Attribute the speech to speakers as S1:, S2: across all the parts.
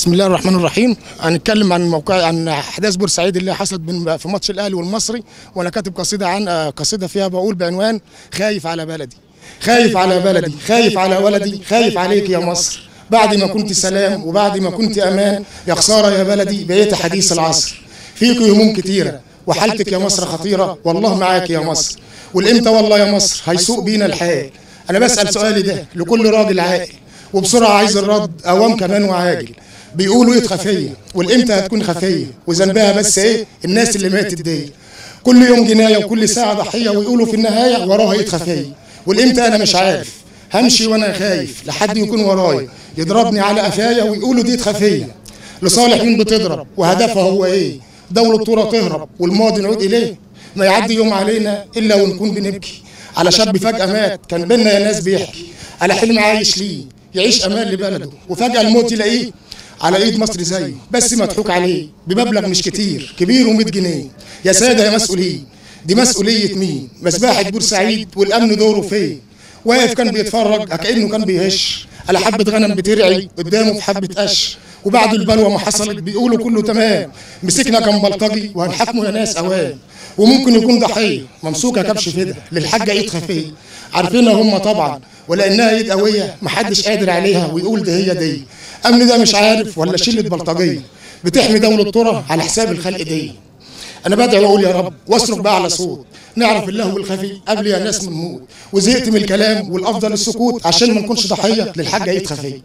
S1: بسم الله الرحمن الرحيم هنتكلم عن موقع عن احداث بورسعيد اللي حصلت بين- في ماتش الاهلي والمصري وانا كاتب قصيده عن آه، قصيده فيها بقول بعنوان خايف على بلدي خايف على بلدي خايف على ولدي خايف عليك يا مصر بعد ما كنت سلام وبعد ما كنت امان يا خساره يا بلدي بقيت حديث العصر فيك هموم كتيره وحالتك يا مصر خطيره والله معاك يا مصر والامتى والله يا مصر هيسوق بينا الحال انا بسال سؤالي ده لكل راجل عاقل وبسرعه عايز الرد اوام كمان وعاجل بيقولوا ايد خفيه والامتى هتكون خفيه وذنبها بس ايه الناس اللي ماتت دي كل يوم جنايه وكل ساعه ضحيه ويقولوا في النهايه وراها ايد خفيه والامتى انا مش عارف همشي وانا خايف لحد يكون ورايا يضربني على قفايا ويقولوا دي ايد خفيه لصالح مين بتضرب وهدفها هو ايه دولة طورة تهرب والماضي نعود اليه ما يعدي يوم علينا الا ونكون بنبكي على شاب فجأة مات كان بينا يا ناس بيحكي على حلم عايش ليه يعيش امان لبلده وفجأة الموت يلاقيه على ايد مصر زيه بس مضحوك عليه بمبلغ مش كتير كبير و100 جنيه يا ساده يا مسؤولين دي مسؤوليه مين مسبحه بورسعيد والامن دوره فين واقف كان بيتفرج كانه كان بيهش على حبه غنم بترعي قدامه في حبه قش وبعد البلوه ما حصلت بيقولوا كله تمام مسكنا كان بلطجي وهنحاكمه يا ناس اوام وممكن يكون ضحيه ممسوكه كبش فدا للحاجه ايد خفيه عارفينها هم طبعا ولانها ايد قويه محدش قادر عليها ويقول ده هي دي امن ده مش عارف ولا شله بلطجيه بتحمي دوله طرة على حساب الخلق دي انا بدعي واقول يا رب واصرخ باعلى صوت نعرف اللهو الخفي قبل يا ناس من موت وزهقت من الكلام والافضل السكوت عشان ما نكونش ضحيه للحاجه ايد خفيه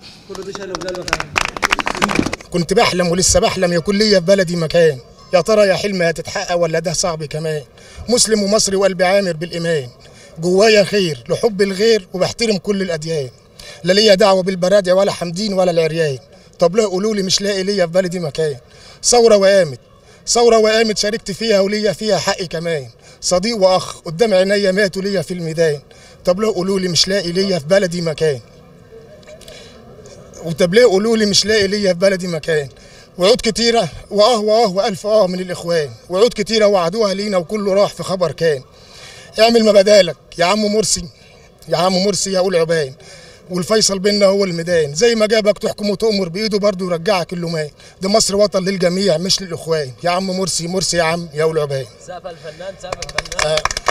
S1: كنت بحلم ولسه بحلم يكون ليا في بلدي مكان يا ترى يا حلمي هتتحقق ولا ده صعب كمان مسلم ومصري وقلبي عامر بالايمان جوايا خير لحب الغير وبحترم كل الاديان لا ليا دعوه بالبرادع ولا حمدين ولا العريان طب ليه قولوا لي مش لاقي ليا في بلدي مكان ثوره وقامت ثوره وقامت شاركت فيها وليا فيها حقي كمان صديق واخ قدام عينيا ماتوا ليا في الميدان طب ليه قولوا لي مش لاقي ليا في بلدي مكان وطب ليه قولوا لي مش لاقي ليا في بلدي مكان وعود كتيرة واه واه والف اه من الاخوان وعود كتيرة وعدوها لينا وكله راح في خبر كان اعمل ما بدالك يا عم مرسي يا عم مرسي يا قول عبان والفيصل بينا هو الميدان زي ما جابك تحكم وتؤمر بايده برضه يرجعك اللومان دي مصر وطن للجميع مش للاخوان يا عم مرسي مرسي يا عم يا قول عبان
S2: سقف الفنان سقف الفنان